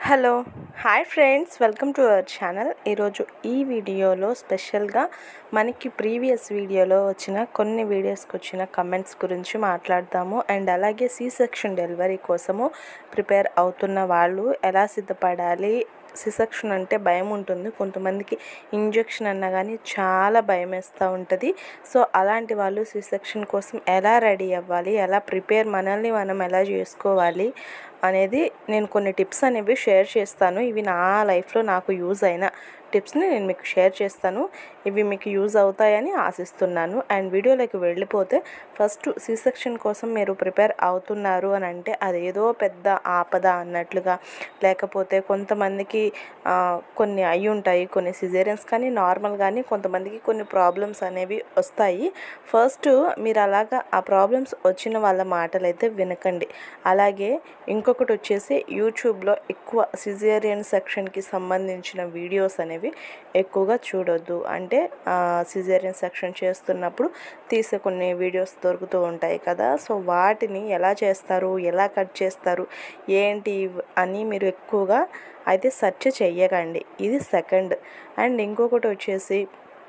hello hi friends welcome to our channel ఈరోజు ఈ వీడియోలో స్పెషల్గా మనకి ప్రీవియస్ వీడియోలో వచ్చిన కొన్ని వీడియోస్కి వచ్చిన కమెంట్స్ గురించి మాట్లాడతాము అండ్ అలాగే సి సెక్షన్ డెలివరీ కోసము ప్రిపేర్ అవుతున్న వాళ్ళు ఎలా సిద్ధపడాలి సి సెక్షన్ అంటే భయం ఉంటుంది కొంతమందికి ఇంజెక్షన్ అన్నా కానీ చాలా భయం వేస్తూ ఉంటుంది సో అలాంటి వాళ్ళు సి సెక్షన్ కోసం ఎలా రెడీ అవ్వాలి ఎలా ప్రిపేర్ మనల్ని మనం ఎలా చేసుకోవాలి అనేది నేను కొన్ని టిప్స్ అనేవి షేర్ చేస్తాను ఇవి నా లైఫ్లో నాకు యూజ్ అయిన టిప్స్ని నేను మీకు షేర్ చేస్తాను ఇవి మీకు యూజ్ అవుతాయని ఆశిస్తున్నాను అండ్ వీడియోలోకి వెళ్ళిపోతే ఫస్ట్ సి సెక్షన్ కోసం మీరు ప్రిపేర్ అవుతున్నారు అని అంటే అదేదో పెద్ద ఆపద అన్నట్లుగా లేకపోతే కొంతమందికి ఆ, కొన్ని అయి ఉంటాయి కొన్ని సిజేరియన్స్ కానీ నార్మల్ కానీ కొంతమందికి కొన్ని ప్రాబ్లమ్స్ అనేవి వస్తాయి ఫస్ట్ మీరు అలాగా ఆ ప్రాబ్లమ్స్ వచ్చిన వాళ్ళ మాటలు అయితే వినకండి అలాగే ఇంకొకటి వచ్చేసి యూట్యూబ్లో ఎక్కువ సిజేరియన్ సెక్షన్కి సంబంధించిన వీడియోస్ అనేవి ఎక్కువగా చూడొద్దు అంటే సిజేరియన్ సెక్షన్ చేస్తున్నప్పుడు తీసే కొన్ని వీడియోస్ దొరుకుతూ ఉంటాయి కదా సో వాటిని ఎలా చేస్తారు ఎలా కట్ చేస్తారు ఏంటి ఇవ్- అని మీరు ఎక్కువగా అయితే సెర్చ్ చెయ్యకండి ఇది సెకండ్ అండ్ ఇంకొకటి వచ్చేసి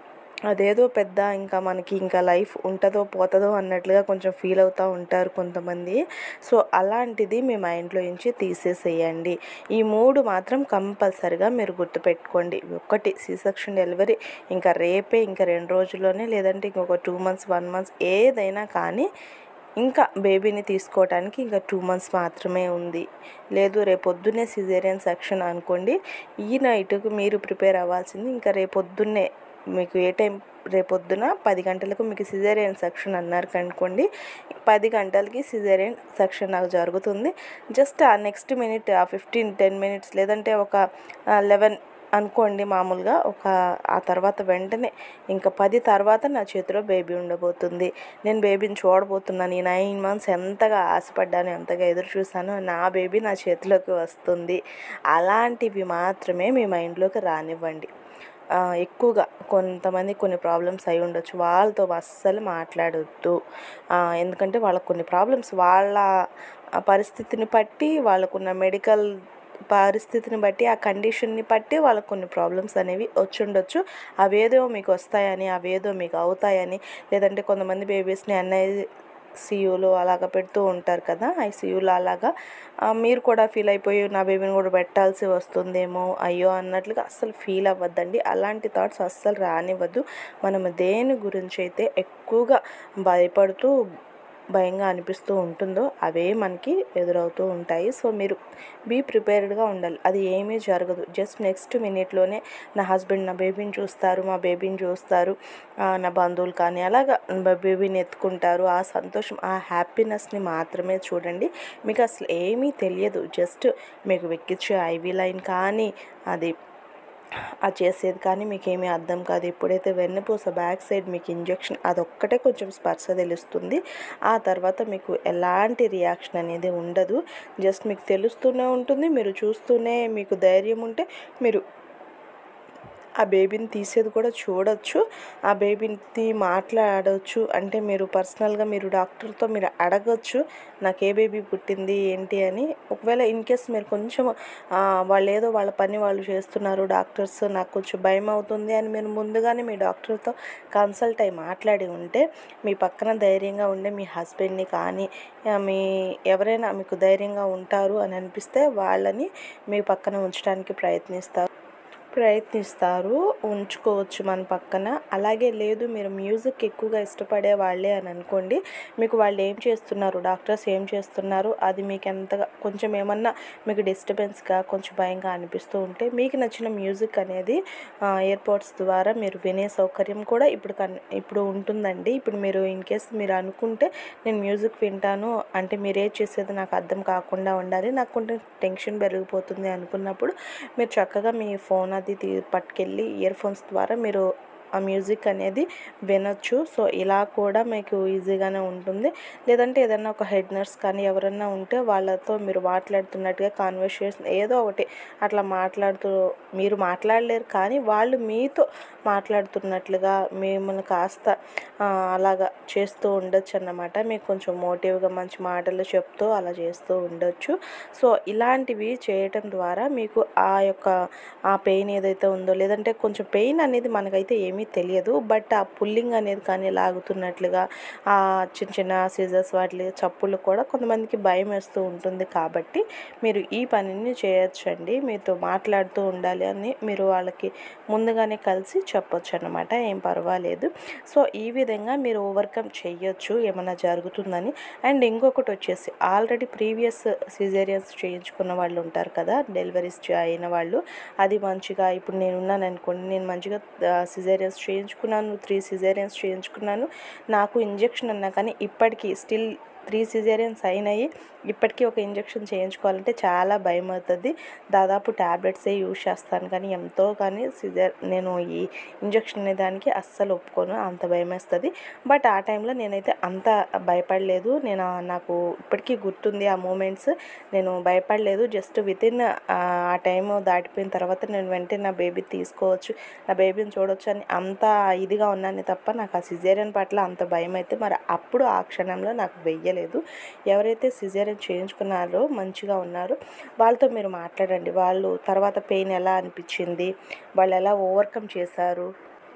అదేదో పెద్ద ఇంకా మనకి ఇంకా లైఫ్ ఉంటుందో పోతుందో అన్నట్లుగా కొంచెం ఫీల్ అవుతూ ఉంటారు కొంతమంది సో అలాంటిది మీ మైండ్లో నుంచి తీసేసేయండి ఈ మూడు మాత్రం కంపల్సరిగా మీరు గుర్తుపెట్టుకోండి ఒకటి సి సెక్షన్ డెలివరీ ఇంకా రేపే ఇంకా రెండు రోజుల్లోనే లేదంటే ఇంకొక టూ మంత్స్ వన్ మంత్స్ ఏదైనా కానీ ఇంకా బేబీని తీసుకోవడానికి ఇంకా టూ మంత్స్ మాత్రమే ఉంది లేదు రేపొద్దున్నే సిజేరియన్ సెక్షన్ అనుకోండి ఈ నైట్కు మీరు ప్రిపేర్ అవ్వాల్సింది ఇంకా రేపొద్దున్నే మీకు ఏ టైం రేపొద్దున పది గంటలకు మీకు సిజేరియన్ సెక్షన్ అన్నారు అనుకోండి పది గంటలకి సిజేరియన్ సెక్షన్ నాకు జరుగుతుంది just uh next minute uh fifteen ten minutes లేదంటే ఒక లెవెన్ అనుకోండి మామూలుగా ఒక ఆ తర్వాత వెంటనే ఇంకా పది తర్వాత నా చేతిలో బేబీ ఉండబోతుంది నేను బేబీని చూడబోతున్నాను ఈ నైన్ మంత్స్ ఎంతగా ఆశపడ్డాను ఎంతగా ఎదురు చూశాను నా బేబీ నా చేతిలోకి వస్తుంది అలాంటివి మాత్రమే మీ మైండ్లోకి రానివ్వండి ఆ, ఎక్కువగా కొంతమంది కొన్ని ప్రాబ్లమ్స్ అయి ఉండొచ్చు వాళ్ళతో అస్సలు మాట్లాడొద్దు ఆ, ఎందుకంటే వాళ్ళకు కొన్ని ప్రాబ్లమ్స్ వాళ్ళ ఆ పరిస్థితిని బట్టి వాళ్ళకున్న మెడికల్ పరిస్థితిని బట్టి ఆ కండిషన్ని బట్టి వాళ్ళకు కొన్ని ప్రాబ్లమ్స్ అనేవి వచ్చి ఉండొచ్చు అవేదో మీకు వస్తాయని అవేదో మీకు అవుతాయని లేదంటే కొంతమంది బేబీస్ని ఎన్ఐ సియూలో అలాగ పెడుతూ ఉంటారు కదా ఐసీయూలో అలాగా ఆ, మీరు కూడా ఫీల్ అయిపోయి నా బేబీని కూడా పెట్టాల్సి వస్తుందేమో అయ్యో అన్నట్లుగా అస్సలు ఫీల్ అవ్వద్దండి అలాంటి థాట్స్ అస్సలు రానివ్వద్దు మనం దేని గురించి అయితే ఎక్కువగా భయపడుతూ భయంగా అనిపిస్తూ ఉంటుందో అవే మనకి ఎదురవుతూ ఉంటాయి సో మీరు బీ ప్రిపేర్డ్గా ఉండాలి అది ఏమీ జరగదు జస్ట్ నెక్స్ట్ మినిట్లోనే నా హస్బెండ్ నా బేబీని చూస్తారు మా బేబీని చూస్తారు ఆ, నా బంధువులు కానీ అలాగా మా బేబీని ఎత్తుకుంటారు ఆ సంతోషం ఆ హ్యాపీనెస్ని మాత్రమే చూడండి మీకు అసలు ఏమీ తెలియదు జస్ట్ మీకు వెక్కిచ్చే ఐవీ లైన్ కానీ అది అది చేసేది కానీ మీకు ఏమీ అర్థం కాదు ఎప్పుడైతే వెన్నపూస బ్యాక్ సైడ్ మీకు ఇంజెక్షన్ అదొక్కటే కొంచెం స్పర్శ తెలుస్తుంది ఆ తర్వాత మీకు ఎలాంటి రియాక్షన్ అనేది ఉండదు జస్ట్ మీకు తెలుస్తూనే ఉంటుంది మీరు చూస్తూనే మీకు ధైర్యం ఉంటే మీరు ఆ బేబీని తీసేది కూడా చూడొచ్చు ఆ బేబీని మాట్లాడవచ్చు అంటే మీరు పర్సనల్గా మీరు డాక్టర్తో మీరు అడగచ్చు నాకు ఏ బేబీ పుట్టింది ఏంటి అని ఒకవేళ ఇన్ కేస్ మీరు కొంచెం ఆ, వాళ్ళు ఏదో వాళ్ళ పని వాళ్ళు చేస్తున్నారు డాక్టర్స్ నాకు కొంచెం భయం అవుతుంది అని మీరు ముందుగానే మీ డాక్టర్తో కన్సల్ట్ అయి మాట్లాడి ఉంటే మీ పక్కన ధైర్యంగా ఉండే మీ హస్బెండ్ని కానీ ఆ, మీ ఎవరైనా మీకు ధైర్యంగా ఉంటారు అని అనిపిస్తే వాళ్ళని మీ పక్కన ఉంచడానికి ప్రయత్నిస్తారు ప్రయత్నిస్తారు ఉంచుకోవచ్చు మన పక్కన అలాగే లేదు మీరు మ్యూజిక్ ఎక్కువగా ఇష్టపడే వాళ్ళే అని అనుకోండి మీకు వాళ్ళు ఏం చేస్తున్నారు డాక్టర్స్ ఏం చేస్తున్నారు అది మీకు ఎంతగా కొంచెం ఏమన్నా మీకు డిస్టర్బెన్స్గా కొంచెం భయంగా అనిపిస్తూ ఉంటే మీకు నచ్చిన మ్యూజిక్ అనేది ఎయిర్పోర్ట్స్ ద్వారా మీరు వినే సౌకర్యం కూడా ఇప్పుడు కన్ ఇప్పుడు ఉంటుందండి ఇప్పుడు మీరు ఇన్ కేస్ మీరు అనుకుంటే నేను మ్యూజిక్ వింటాను అంటే మీరే చేసేది నాకు అర్థం కాకుండా ఉండాలి నాకు కొంచెం టెన్షన్ పెరిగిపోతుంది అనుకున్నప్పుడు మీరు చక్కగా మీ ఫోన్ అది తీ పట్టుకెళ్ళి ఇయర్ ఫోన్స్ ద్వారా మీరు ఆ మ్యూజిక్ అనేది వినొచ్చు సో ఇలా కూడా మీకు ఈజీగానే ఉంటుంది లేదంటే ఏదైనా ఒక హెడ్ నర్స్ కానీ ఎవరైనా ఉంటే వాళ్ళతో మీరు మాట్లాడుతున్నట్టుగా కాన్వర్సేషన్ ఏదో ఒకటి అట్లా మాట్లాడుతూ మీరు మాట్లాడలేరు కానీ వాళ్ళు మీతో మాట్లాడుతున్నట్లుగా మిమ్మల్ని కాస్త ఆ, అలాగా చేస్తూ ఉండొచ్చు అన్నమాట మీకు కొంచెం మోటివ్గా మంచి మాటలు చెప్తూ అలా చేస్తూ ఉండొచ్చు సో ఇలాంటివి చేయటం ద్వారా మీకు ఆ యొక్క ఆ పెయిన్ ఏదైతే ఉందో లేదంటే కొంచెం పెయిన్ అనేది మనకైతే ఏమీ తెలియదు బట్ ఆ పుల్లింగ్ అనేది కానీ లాగుతున్నట్లుగా ఆ చిన్న చిన్న సీజర్స్ వాటి చప్పులు కూడా కొంతమందికి భయం వేస్తూ ఉంటుంది కాబట్టి మీరు ఈ పనిని చేయొచ్చండి మీతో మాట్లాడుతూ ఉండాలి అని మీరు వాళ్ళకి ముందుగానే కలిసి చెప్పొచ్చు అనమాట ఏం పర్వాలేదు సో ఈ విధంగా మీరు ఓవర్కమ్ చెయ్యొచ్చు ఏమైనా జరుగుతుందని అండ్ ఇంకొకటి వచ్చేసి ఆల్రెడీ ప్రీవియస్ సిజేరియన్స్ చేయించుకున్న వాళ్ళు ఉంటారు కదా డెలివరీస్ అయిన వాళ్ళు అది మంచిగా ఇప్పుడు నేను ఉన్నాను అనుకోండి నేను మంచిగా సిజేరియన్స్ చేయించుకున్నాను త్రీ సిజేరియన్స్ చేయించుకున్నాను నాకు ఇంజెక్షన్ అన్నా కానీ ఇప్పటికీ స్టిల్ త్రీ సిజేరియన్స్ అయినాయి ఇప్పటికీ ఒక ఇంజెక్షన్ చేయించుకోవాలంటే చాలా భయం అవుతుంది దాదాపు ట్యాబ్లెట్సే యూజ్ చేస్తాను కానీ ఎంతో కానీ సిజర్ నేను ఈ ఇంజెక్షన్ అనే దానికి అస్సలు ఒప్పుకోను అంత భయం వేస్తుంది బట్ ఆ టైంలో నేనైతే అంత భయపడలేదు నేను ఆ- నాకు ఇప్పటికీ గుర్తుంది ఆ మూమెంట్స్ నేను భయపడలేదు జస్ట్ విత్ ఇన్ ఆ టైం దాటిపోయిన తర్వాత నేను వెంటనే నా బేబీ తీసుకోవచ్చు నా బేబీని చూడొచ్చు అని అంత ఇదిగా ఉన్నాను తప్ప నాకు ఆ సిజేరియన్ పట్ల అంత భయం అయితే మరి అప్పుడు ఆ క్షణంలో నాకు వెయ్యలేదు ఎవరైతే సిజేరియన్ చేయించుకున్నారో మంచిగా ఉన్నారు వాళ్ళతో మీరు మాట్లాడండి వాళ్ళు తర్వాత పెయిన్ ఎలా అనిపించింది వాళ్ళు ఎలా ఓవర్కమ్ చేశారు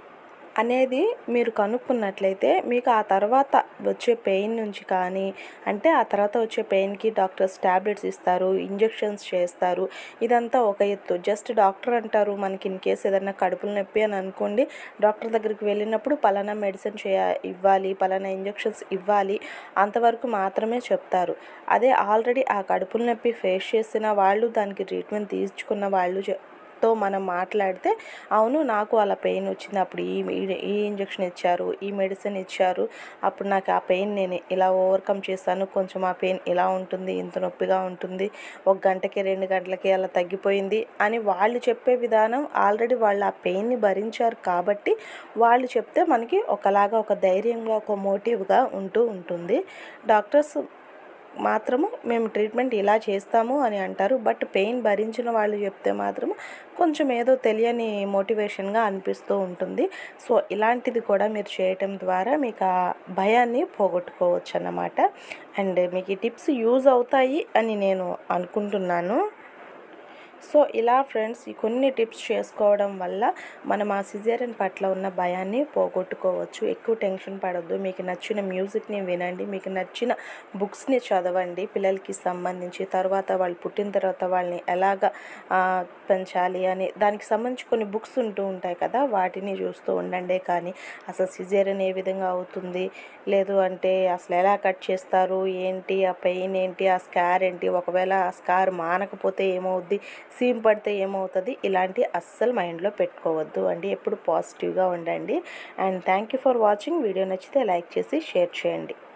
అనేది మీరు కనుక్కున్నట్లయితే మీకు ఆ తర్వాత వచ్చే పెయిన్ నుంచి కానీ అంటే ఆ తర్వాత వచ్చే పెయిన్కి డాక్టర్స్ ట్యాబ్లెట్స్ ఇస్తారు ఇంజెక్షన్స్ చేస్తారు ఇదంతా ఒక ఎత్తు జస్ట్ డాక్టర్ అంటారు మనకి ఇన్ కేసు ఏదైనా కడుపులో నొప్పి అని అనుకోండి డాక్టర్ దగ్గరికి వెళ్ళినప్పుడు పలానా మెడిసిన్ చేయ ఇవ్వాలి పలానా ఇంజెక్షన్స్ ఇవ్వాలి అంతవరకు మాత్రమే చెప్తారు అదే ఆల్రెడీ ఆ కడుపులో నొప్పి ఫేస్ చేసిన వాళ్ళు దానికి ట్రీట్మెంట్ తీసుకున్న వాళ్ళు చె- తో మనం మాట్లాడితే అవును నాకు అలా పెయిన్ వచ్చింది అప్పుడు ఈ ఈ- ఈ ఇంజెక్షన్ ఇచ్చారు ఈ మెడిసిన్ ఇచ్చారు అప్పుడు నాకు ఆ పెయిన్ నేను ఇలా ఓవర్కమ్ చేశాను కొంచెం ఆ పెయిన్ ఇలా ఉంటుంది ఇంత నొప్పిగా ఉంటుంది ఒక గంటకి రెండు గంటలకి అలా తగ్గిపోయింది అని వాళ్ళు చెప్పే విధానం ఆల్రెడీ వాళ్ళు ఆ పెయిన్ని భరించారు కాబట్టి వాళ్ళు చెప్తే మనకి ఒకలాగా ఒక ధైర్యంగా ఒక మోటివ్గా ఉంటూ ఉంటుంది డాక్టర్స్ మాత్రము మేము ట్రీట్మెంట్ ఇలా చేస్తాము అని అంటారు బట్ పెయిన్ భరించిన వాళ్ళు చెప్తే మాత్రం కొంచెం ఏదో తెలియని మోటివేషన్గా అనిపిస్తూ ఉంటుంది సో ఇలాంటిది కూడా మీరు చేయటం ద్వారా మీకు ఆ భయాన్ని పోగొట్టుకోవచ్చు అన్నమాట అండ్ మీకు ఈ టిప్స్ యూజ్ అవుతాయి అని నేను అనుకుంటున్నాను సో ఇలా ఫ్రెండ్స్ ఈ కొన్ని టిప్స్ చేసుకోవడం వల్ల మనం ఆ సిజేరియన్ పట్ల ఉన్న భయాన్ని పోగొట్టుకోవచ్చు ఎక్కువ టెన్షన్ పడొద్దు మీకు నచ్చిన మ్యూజిక్ని వినండి మీకు నచ్చిన బుక్స్ని చదవండి పిల్లలకి సంబంధించి తర్వాత వాళ్ళు పుట్టిన తర్వాత వాళ్ళని ఎలాగ ఆ, పెంచాలి అని దానికి సంబంధించి కొన్ని బుక్స్ ఉంటూ ఉంటాయి కదా వాటిని చూస్తూ ఉండండి కానీ అసలు సిజేరియన్ ఏ విధంగా అవుతుంది లేదు అంటే అసలు ఎలా కట్ చేస్తారు ఏంటి ఆ పెయిన్ ఏంటి ఆ స్కార్ ఏంటి ఒకవేళ ఆ స్కార్ మానకపోతే ఏమవుద్ది సీమ్ పడితే ఏమవుతుంది ఇలాంటి అస్సలు మైండ్లో పెట్టుకోవద్దు అండి ఎప్పుడు పాజిటివ్గా ఉండండి and thank you for watching video నచ్చితే లైక్ చేసి షేర్ చేయండి